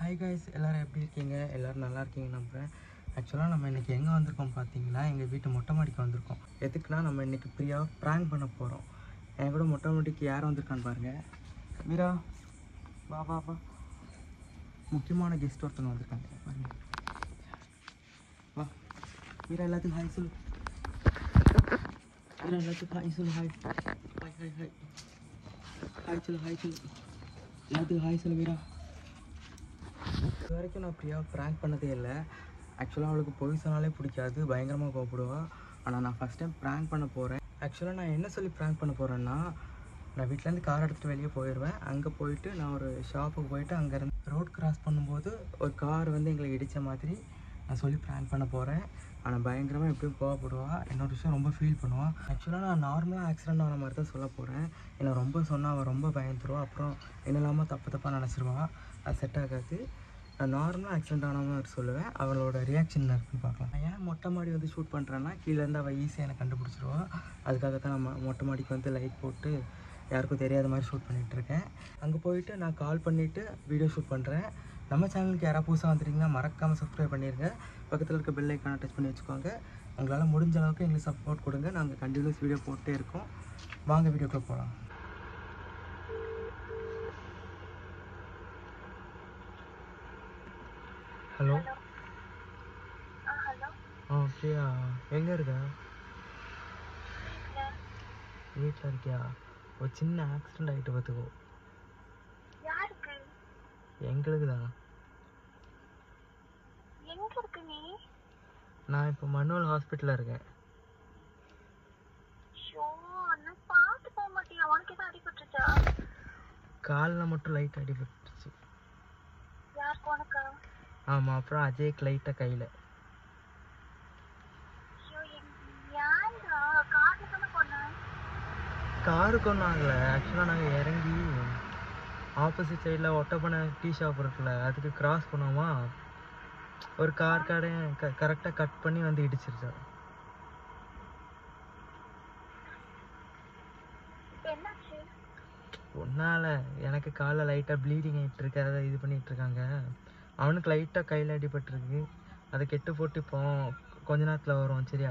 Hi guys எல்லோரும் எப்படி இருக்கீங்க எல்லோரும் நல்லா இருக்கீங்க நம்புகிறேன் ஆக்சுவலாக நம்ம இன்றைக்கி எங்கே வந்திருக்கோம் பார்த்தீங்கன்னா எங்கள் வீட்டு மொட்டை மாடிக்கு வந்திருக்கோம் எதுக்குன்னா நம்ம இன்றைக்கி ஃப்ரீயாக ப்ராங்க் பண்ண போகிறோம் என் கூட மொட்டை மாடிக்கு யார் வந்திருக்கான்னு பாருங்கள் மீரா வா வா வா முக்கியமான கெஸ்ட் ஒருத்தவங்க வந்திருக்காங்க பாருங்க வா மீரா எல்லாத்துக்கும் ஹாய் சொல்லு மீரா எல்லாத்துக்கும் ஹாய் சொல்லு hi hi hi hi hi சொல்லு ஹாய் சொல்லு எல்லாத்துக்கும் ஹாய் சொல்லு மீரா இது வரைக்கும் நான் பிரியாவை ப்ராங்க் பண்ணதே இல்லை ஆக்சுவலாக அவளுக்கு பொய் சொன்னாலே பிடிக்காது பயங்கரமாக கோவப்படுவா ஆனால் நான் ஃபஸ்ட் டைம் ப்ராங்க் பண்ண போகிறேன் ஆக்சுவலாக நான் என்ன சொல்லி ப்ராங்க் பண்ண போகிறேன்னா நான் வீட்டிலேருந்து கார் எடுத்துகிட்டு வெளியே போயிடுவேன் அங்கே போயிட்டு நான் ஒரு ஷாப்புக்கு போயிட்டு அங்கேருந்து ரோட் கிராஸ் பண்ணும்போது ஒரு கார் வந்து எங்களை இடித்த மாதிரி நான் சொல்லி ப்ராங்க் பண்ண போகிறேன் ஆனால் பயங்கரமாக எப்படியும் கோவப்படுவா இன்னொரு விஷயம் ரொம்ப ஃபீல் பண்ணுவான் ஆக்சுவலாக நான் நார்மலாக ஆக்சிடென்ட் ஆன மாதிரி தான் சொல்ல போகிறேன் என்னை ரொம்ப சொன்னால் அவள் ரொம்ப பயந்துருவா அப்புறம் என்ன இல்லாமல் தப்பு தப்பாக நினச்சிருவா அது செட் ஆகாது நான் நார்மலாக ஆக்சிடென்ட் ஆன மாதிரி சொல்லுவேன் அவளோட ரியாக்ஷன் இருக்குன்னு பார்க்கலாம் நான் ஏன் மொட்டை மாடி வந்து ஷூட் பண்ணுறேன்னா கீழேருந்து அவள் ஈஸியாக எனக்கு கண்டுபிடிச்சிருவா அதுக்காக தான் நான் மொ- மொட்டை மாடிக்கு வந்து லைட் போட்டு யாருக்கும் தெரியாத மாதிரி ஷூட் பண்ணிகிட்டு இருக்கேன் அங்கே போயிட்டு நான் கால் பண்ணிவிட்டு வீடியோ ஷூட் பண்ணுறேன் நம்ம சேனலுக்கு யாராவது புதுசாக வந்துட்டீங்கன்னா மறக்காமல் சப்ஸ்கிரைப் பண்ணிடுங்க பக்கத்தில் இருக்க பெல் ஐக்கானை டச் பண்ணி வச்சுக்கோங்க உங்களால் முடிஞ்ச அளவுக்கு எங்களுக்கு சப்போர்ட் கொடுங்க நாங்கள் கண்டினியூஸ் வீடியோ போட்டே இருக்கோம் வாங்க வீடியோக்குள்ளே போகலாம் ஹலோ ஆ ஹலோ ஆ பிரியா எங்கே இருக்க வீட்டில் வீட்டில் இருக்கியா ஒரு சின்ன ஆக்சிடென்ட் ஆகிட்டு பார்த்துக்கோ யாருக்கு எங்களுக்கு தான் எங்க இருக்கு நீ நான் இப்போ மனுவல் ஹாஸ்பிட்டலில் இருக்கேன் ஷோ அண்ணா பார்த்து போக மாட்டியா உனக்கு எதுவும் அடிபட்டுருச்சா காலில் மட்டும் லைட் அடிபட்டுருச்சு யாருக்கு உனக்கா ஆமாம் அப்புறம் அஜய்க்கு லைட்டாக கையில் ஐயோ ஏன்டா கார்ல தானே போனேன் காருக்கு ஒன்றும் ஆகலை ஆக்சுவலாக நாங்கள் இறங்கி ஆப்போசிட் சைடில் ஒட்டப்பனை டீ ஷாப் இருக்குல்ல அதுக்கு கிராஸ் பண்ணோமா ஒரு கார் கடையை க கரெக்டாக கட் பண்ணி வந்து இடிச்சிருச்சா இப்போ என்னாச்சு ஒன்றால் எனக்கு காலில் லைட்டாக ப்ளீடிங் ஆகிட்டு இருக்கு அதை இது பண்ணிட்டு இருக்காங்க அவனுக்கு லைட்டாக கையில் அடிபட்டிருக்கு அதை கெட்டு போட்டு இப்போ கொஞ்ச நேரத்தில் வரும் சரியா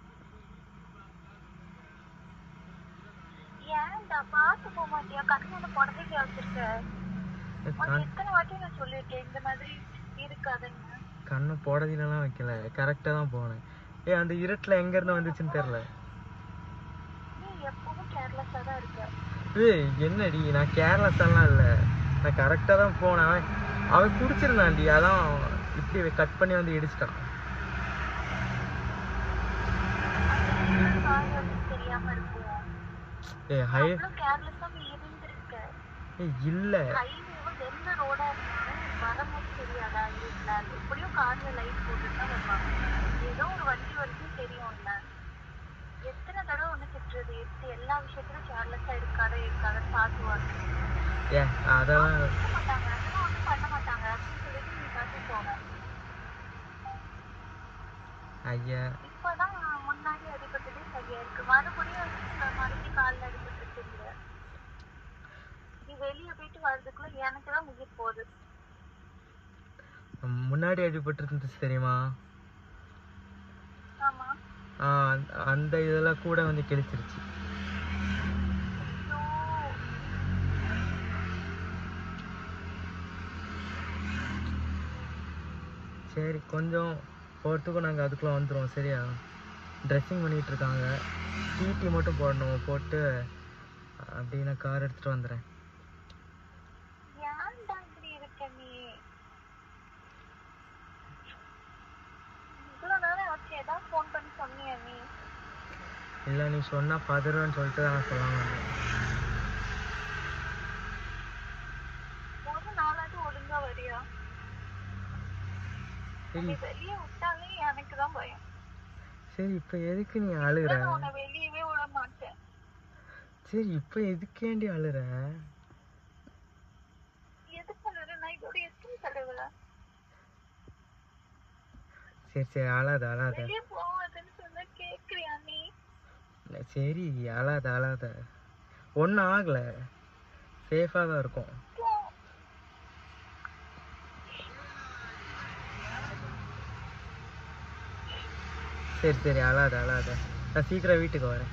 ஏன்டா பார்த்து போக மாட்டியா கண்ணோட புடவைக்கு வச்சிருக்க உனக்கு கண் எத்தனை வாட்டி நான் சொல்லியிருக்கேன் இந்த மாதிரி இருக்காதுங்க கண்ணு போடதிலலாம் வைக்கல கரெக்டாக தான் போனேன் ஏ அந்த இருட்டில் எங்கேருந்து வந்துச்சுன்னு தெரில நீ எப்பவும் கேர்லெஸ்ஸாக தான் இருக்க ஏய் என்னடி நான் கேர்லெஸ்ஸெல்லாம் இல்லை நான் கரெக்டாக தான் போனேன் அவன் அவன் குடிச்சிருந்தான்டி அதான் இப்படி கட் பண்ணி வந்து இடிச்சிட்டான் கார் வந்து தெரியாம இருக்கும் ஏ ஹை அவ்வளோ கேர்லெஸ்ஸாக நீ இருந்திருக்க ஏ இல்லை ஹைவேவும் எந்த ரோடா இருந்தாலும் வரும்போது தெரியாதா இல்ல எப்படியும் கார்ல லைட் போட்டுட்டு தான் வருவாங்க ஏதோ ஒரு வண்டி வரைக்கும் தெரியும்ல எத்தனை தடவை ஒண்ணு திட்டுறது எடுத்து எல்லா விஷயத்திலும் கேர்லெஸ்ஸா இருக்காத இருக்காத பார்த்துவாங்க ஏ அதெல்லாம் இருக்க மாட்டாங்க அதெல்லாம் ஒண்ணும் பண்ண மாட்டாங்க அப்படின்னு சொல்லிட்டு நீ பார்த்து போவேன் ஐயா இப்பதான் முன்னாடி அடிபட்டதே சரியா இருக்கு மறுபடியும் வந்து மறுபடியும் காலில் அடிபட்டு தெரியல நீ வெளியே போயிட்டு வர்றதுக்குள்ள எனக்கு தான் உயிர் போகுது முன்னாடி அடிபட்டிருந்துச்சு தெரியுமா ஆமா ஆ, அந்த- அந்த இதெல்லாம் கூட வந்து கிழிச்சிருச்சு ஐயோ சரி கொஞ்சம் போகிறதுக்கும் நாங்கள் அதுக்குள்ளே வந்துடுவோம் சரியா ட்ரெஸ்ஸிங் பண்ணிகிட்டு இருக்காங்க டிடி மட்டும் போடணும் போட்டு அப்படியே நான் கார் எடுத்துகிட்டு வந்துடுறேன் ஏன்டா இப்படி இருக்க நீ இவ்வளவு நேரம் ஆச்சு ஏதாவது ஃபோன் பண்ணி சொன்னியா நீ இல்லை நீ சொன்னால் பதறுவேன்னு சொல்லிட்டு தான் நான் சொல்லாம வந்தேன் ஒரு நாளாவது ஒழுங்கா வரியா சரி நீ வெளியே விட்டாலே எனக்கு தான் பயம் சரி இப்போ எதுக்கு நீ அழுகிற நான் உன்னை வெளியவே விட மாட்டேன் சரி இப்போ எதுக்கேண்டி அழுற எது பண்ணுறது நான் இதோட எத்தனை தடவை சரி சரி அழாத அழாத வெளியே போகாதுன்னு சொன்னா கேக்குறியா நீ சரி அழாத அழாத ஒன்றும் ஆகலை சேஃபாக தான் இருக்கும் போ. சரி சரி அழாத அழாத நான் சீக்கிரம் வீட்டுக்கு வரேன்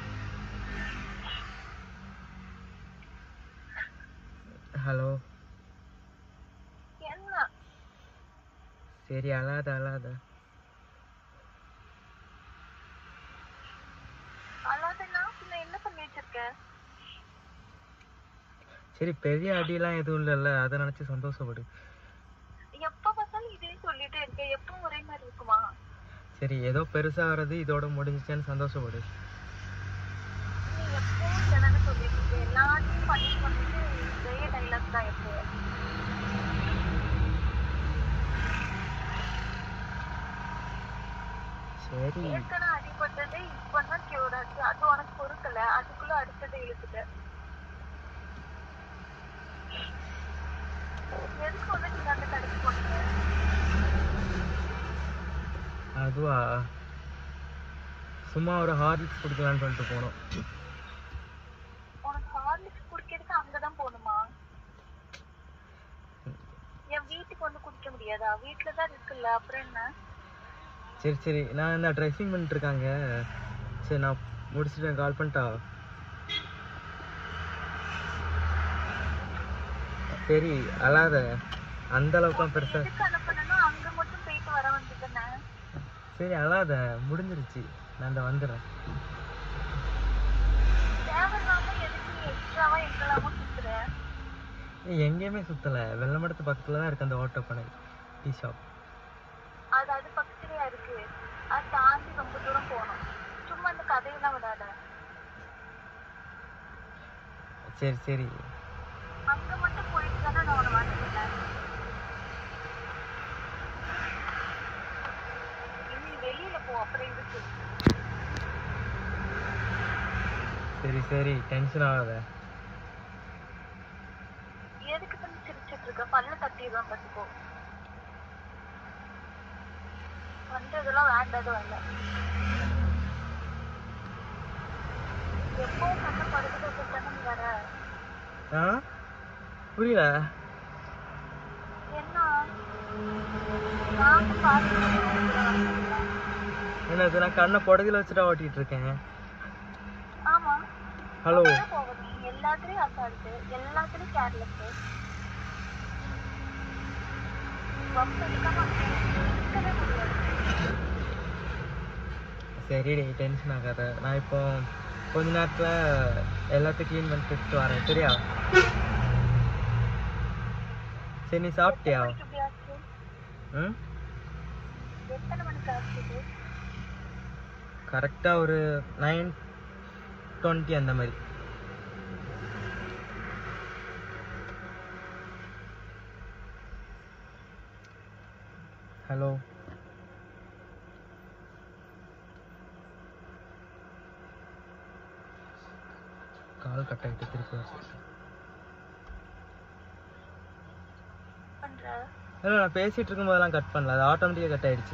ஹலோ என்ன சரி அழாத அழாத அல்லாதனா பின்ன என்ன பண்ணி வச்சிருக்க சரி பெரிய அடியெல்லாம் எதுவும் இல்லைல்ல அதை நினச்சி சந்தோஷப்படு எப்ப பார்த்தாலும் இதே சொல்லிட்டே இருக்க எப்பவும் ஒரே மாதிரி இருக்குமா சரி ஏதோ பெருசாகிறது இதோட முடிஞ்சிச்சேன்னு சந்தோஷப்படு நீ எப்பவும் இததானே சொல்லிட்டு இருக்க எல்லாத்தையும் பண்ணி பண்ணிட்டு இதே டைலாக் தான் எப்போ சரி ஏற்கனவே அடிபட்டது இப்பதான் கியூர் ஆச்சு அது உனக்கு பொறுக்கல அதுக்குள்ள அடுத்தது இழுத்துட்ட எதுக்கு வந்து நீங்க அந்த கடைக்கு போனீங்க அதுவா சும்மா ஒரு ஹார்லிக்ஸ் குடிக்கலான்னு சொல்லிட்டு போனோம் உனக்கு ஹார்லிக்ஸ் குடிக்கிறதுக்கு அங்கதான் போகணுமா என் வீட்டுக்கு வந்து குடிக்க முடியாதா வீட்டுல தான் இருக்குல்ல அப்புறம் என்ன சரி சரி நான் இந்த ட்ரெஸ்ஸிங் பண்ணிட்டு இருக்காங்க சரி நான் முடிச்சுட்டு கால் பண்ணிட்டா சரி அழாத அந்த அளவுக்குலாம் பெருசா எதுக்கு அனுப்பணும்னா அங்க மட்டும் போயிட்டு வர வந்ததுன்னு சரி அழாத முடிஞ்சிருச்சு நான் இந்த வந்துடுறேன் தேவையில்லாம எதுக்கு நீ எக்ஸ்ட்ராவா எங்கெல்லாமோ சுத்துற ஏய், எங்கேயுமே சுத்தலை வெள்ளமடத்து பக்கத்தில் தான் இருக்கு அந்த ஓட்டோ பண்ணை டீ ஷாப் அது அது பக்கத்துலயா இருக்கு அது தாண்டி ரொம்ப தூரம் போகணும் சும்மா இந்த கதையெல்லாம் விடாத சரி சரி அங்க மட்டும் போயிட்டு தானே நான் உன்னை வரவேன் இனி வெளியில போ அப்புறம் இருக்கு சரி சரி டென்ஷன் ஆகாத எதுக்கு தான் சிரிச்சிட்டு இருக்க பல்ல தட்டிடுவேன் பார்த்துக்கோ வந்ததெல்லாம் வேண்டாது வரல எப்பவும் கண்ண படுத்து வச்சுட்டானே நீ வர ஆ புரியல என்ன நானும் பார்த்து என்னது நான் கண்ணை புடதில் வச்சுட்டா ஓட்டிட்டு இருக்கேன் ஆமா ஹலோ அப்படியே போக நீ எல்லாத்துலயும் அசால்ட்டு எல்லாத்துலயும் கேர்லெஸ் வம்பு எடுக்காம இருக்கவே முடியாது சரி டே டென்ஷன் ஆகாத நான் இப்போ கொஞ்ச நேரத்தில் எல்லாத்தையும் க்ளீன் பண்ணிட்டு வரேன் சரியா சரி நீ சாப்பிட்டியா மணிக்கு இப்படி ஆச்சு ம் எத்தனை மணிக்கு ஆச்சு இது? கரெக்டாக ஒரு நைன் டுவெண்ட்டி அந்த மாதிரி ஹலோ கால் கட் ஆகிட்டு திருப்பி வருது பண்ற இல்லை நான் பேசிகிட்டு இருக்கும்போதெல்லாம் கட் பண்ணல அது ஆட்டோமேட்டிக்காக கட் ஆயிடுச்சு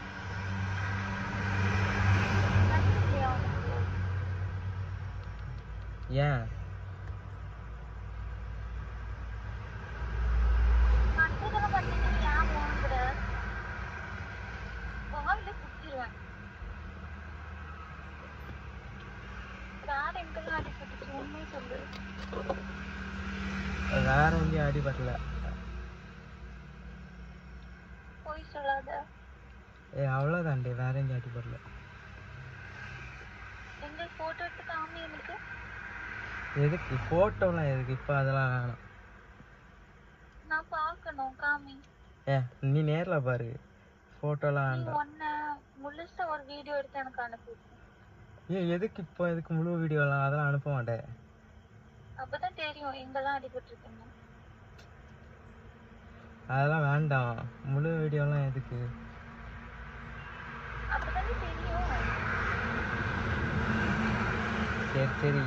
கண்டுபிடிக்கலையா உனக்கு? ஏன் கண்டுக்கிற பண்ணிட்டு ஏன் ஓங்குற? வாயில குத்திருவேன். வேற எங்கெல்லாம் அடிபட்டுச்சு? உண்மையை சொல்லு. வேற எங்கேயும் அடிபடல பொய் சொல்லாத. ஏ அவ்வளோதாண்டி வேற எங்கேயும் அடிபடல எங்க photo எடுத்து காமி எனக்கு. எதுக்கு ஃபோட்டோலாம் எதுக்கு இப்போ அதெல்லாம் வேணாம் நான் பார்க்கணும், காமி. ஏ நீ நேரில் பாரு ஃபோட்டோலாம் நீ வேண்டாம் ஒன்ன முழுசா ஒரு வீடியோ எடுத்து எனக்கு அனுப்பி விடு. ஏ எதுக்கு இப்போ எதுக்கு முழு வீடியோலாம் அதெல்லாம் அனுப்ப மாட்டேன் அப்பதான் தெரியும் எங்கெல்லாம் அடிபட்டிருக்கீங்க அதெல்லாம் வேண்டாம் முழு வீடியோலாம் எதுக்கு அப்பதானே தெரியும் சரி சரி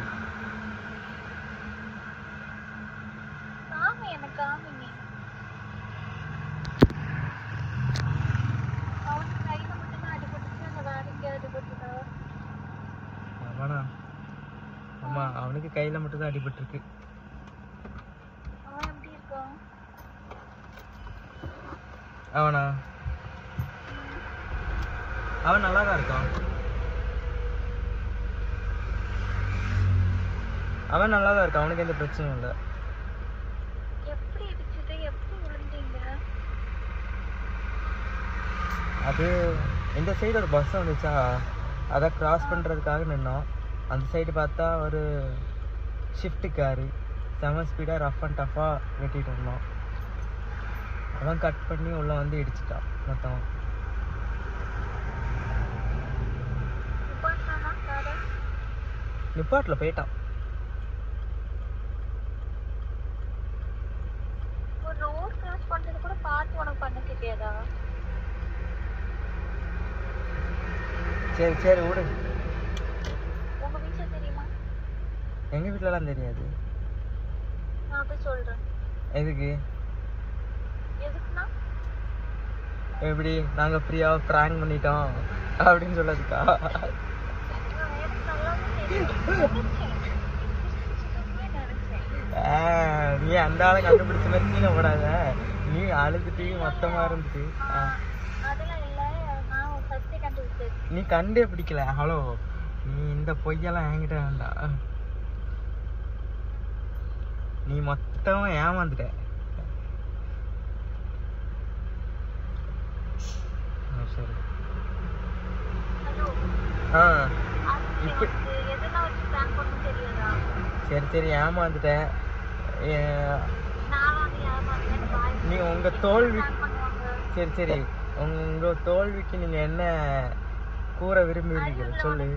காமி எனக்கு காமி நீ அவனுக்கு கையில மட்டும்தான் அடிபட்டுச்சு அந்த வேற எங்கேயாவது அடிபட்டுதா ஆமாண்ணா ஆமாம் அவனுக்கு கையில் மட்டும்தான் அடிபட்டிருக்கு அவன் எப்படி இருக்கான் அவனா அவன் நல்லா தான் இருக்கான் அவன் நல்லா தான் இருக்கான் அவனுக்கு எந்த பிரச்சனையும் இல்லை எப்படி இடிச்சது எப்படி விழுந்தீங்க அது இந்த சைடு ஒரு பஸ் வந்துச்சா அதை கிராஸ் பண்ணுறதுக்காக நின்னோம் அந்த சைடு பார்த்தா ஒரு ஷிஃப்ட் காரு செம ஸ்பீடாக ரஃப் அண்ட் டஃப்பாக வெட்டிட்டு இருந்தோம் அவன் கட் பண்ணி உள்ளே வந்து இடிச்சிட்டான் மொத்தம் நிப்பாட்டினா காரை நிப்பாட்டில் போயிட்டான் ஒரு ரோட் கிராஸ் பண்றது கூட பார்த்து உனக்கு பண்ண தெரியாதா சரி சரி விடு உங்க வீட்டுல தெரியுமா எங்கள் வீட்டிலலாம் தெரியாது நான் போய் சொல்றேன் எதுக்கு எதுக்குன்னா எப்படி நாங்கள் ஃப்ரீயாக ப்ராங்க் பண்ணிட்டோம் அப்படின்னு சொல்லதுக்கா நான் எனக்கு நல்லாவே தெரியும் நினைச்சேன் நினைச்சேன் ஆ, நீ அந்த ஆளை கண்டுபிடிச்ச மாதிரி நீங்க போடாத நீ அழுதுட்டு மொத்தமா இருந்துட்டு ஆ. அதெல்லாம் இல்ல நான் ஃபர்ஸ்டே கண்டுபிடிச்சது நீ கண்டே பிடிக்கல ஹலோ நீ இந்த பொய்யெல்லாம் என்கிட்ட வேண்டாம் நீ மொத்தமா ஏமாந்துட்ட ஆ, சரி ஹலோ ஆ அது இப்ப- எனக்கு எதெல்லாம் வச்சு பிளான் பண்ணணும் தெரியாதா சரி சரி ஏமாந்துட்டேன் ஏ, நான் வந்து ஏமாந்தேன் பாய் நீ உங்க தோல்வி பிளான் பண்ணுவாங்க சரி சரி உங்க தோல்விக்கு நீங்க என்ன கூற விரும்புகிறீர்கள் சொல்லு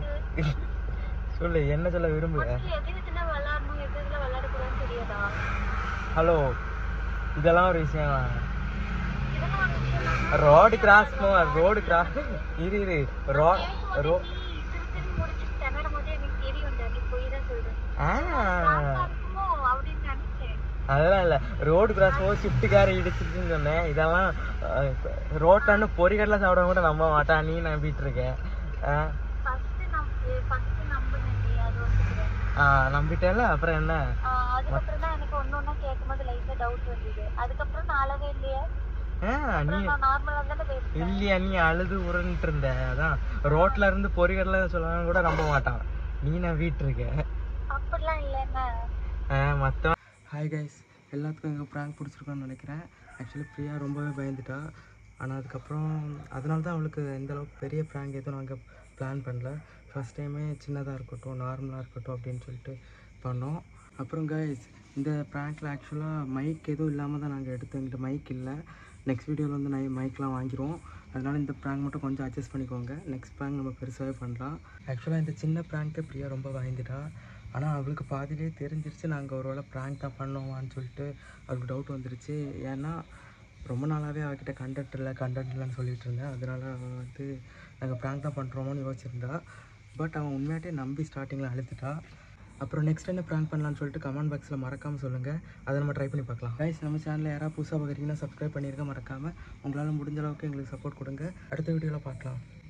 சொல்லு என்ன சொல்ல விரும்புக உனக்கு எது இதுல விளையாடணும் எது இதுல விளையாடக்கூடாதுன்னு தெரியாதா ஹலோ இதெல்லாம் ஒரு விஷயம் இதெல்லாம் ஒரு விஷயம் தான். ரோடு கிராஸ் ரோடு கிராஸ் இரு இரு ரோ ரோ திருப்பி முடிச்சுட்டு திணறும் போதே எனக்கு தெரியும்டா நீ போய் தான் சொல்றேன் ஆ நல்லா இருக்குமோ அப்படின்னு நினைச்சேன் அதெல்லாம் இல்லை ரோடு கிராஸ் போது ஷிஃப்ட் காரை இடிச்சிருச்சுன்னு சொன்னேன் இதெல்லாம் ரோட்டான்னு பொறிகடல சாப்பிட கூட நம்ப மாட்டான் நீ நம்பிட்டு இருக்க ஆ, ஃபர்ஸ்ட் நம்ப ஃபர்ஸ்ட் நம்பினேன் நீ அது வந்துக்கிறேன் ஆ நம்பிட்டேல அப்புறம் என்ன அதுக்கப்புறம் தான் எனக்கு ஒண்ணு ஒண்ணா கேட்கும்போது லைட்டா டவுட் வந்தது அதுக்கப்புறம் நான் அழவே இல்லையே ஆ நீ அப்புறம் நான் நார்மலா தானே பேசுறேன் இல்லையா நீ அழுது உருன்ட்டு இருந்த அதான் ரோட்ல இருந்து பொறிகடல சொல்லலாம் கூட நம்ப மாட்டான் நீ நம்பிட்டு இருக்க அப்படிலாம் இல்லைன்னா மொத்தம் ஹாய் கைஸ் எல்லாத்துக்கும் எங்கள் ப்ராங்க் பிடிச்சிருக்கோன்னு நினைக்கிறேன் ஆக்சுவலி பிரியா ரொம்பவே பயந்துட்டா ஆனால் அதுக்கப்புறம் அதனால தான் அவளுக்கு எந்த அளவுக்கு பெரிய ப்ராங்க் எதுவும் நாங்கள் பிளான் பண்ணல ஃபஸ்ட் டைமே சின்னதாக இருக்கட்டும் நார்மலாக இருக்கட்டும் அப்படின்னு சொல்லிட்டு பண்ணோம் அப்புறம் கைஸ் இந்த ப்ராங்க்கில் ஆக்சுவலாக மைக் எதுவும் இல்லாமல் தான் நாங்கள் எடுத்தோம் எங்கிட்ட மைக் இல்லை நெக்ஸ்ட் வீடியோவில் வந்து நை மைக்லாம் வாங்கிடுவோம் அதனால இந்த ப்ராங்க் மட்டும் கொஞ்சம் அட்ஜஸ்ட் பண்ணிக்கோங்க நெக்ஸ்ட் ப்ராங்க் நம்ம பெருசாகவே பண்ணலாம் ஆக்சுவலாக இந்த சின்ன ப்ராங்க்கை பிரியா ரொம்ப பயந்துட்டா ஆனால் அவளுக்கு பாதியிலே தெரிஞ்சிருச்சு நாங்கள் ஒரு வேளை ப்ராங்க் தான் பண்ணுவோமான்னு சொல்லிட்டு அவளுக்கு டவுட் வந்துருச்சு ஏன்னா ரொம்ப நாளாகவே அவகிட்ட கண்டென்ட் இல்லை கண்டென்ட் இல்லைன்னு சொல்லிட்டு இருந்தேன் அதனால அவள் வந்து நாங்கள் ப்ராங்க் தான் பண்ணுறோமோன்னு யோசிச்சிருந்தா பட் அவன் உண்மையாட்டே நம்பி ஸ்டார்டிங்கில் அழுத்துட்டா அப்புறம் நெக்ஸ்ட் என்ன ப்ராங்க் பண்ணலாம்னு சொல்லிட்டு கமெண்ட் பாக்ஸில் மறக்காமல் சொல்லுங்கள் அதை நம்ம ட்ரை பண்ணி பார்க்கலாம் கைஸ் நம்ம சேனலில் யாராவது புதுசாக பார்க்குறீங்கன்னா சப்ஸ்கிரைப் பண்ணியிருக்க மறக்காமல் உங்களால் முடிஞ்ச அளவுக்கு எங்களுக்கு சப்போர்ட் கொடுங்க அடுத்த வீடியோவில் பார்க்கலாம்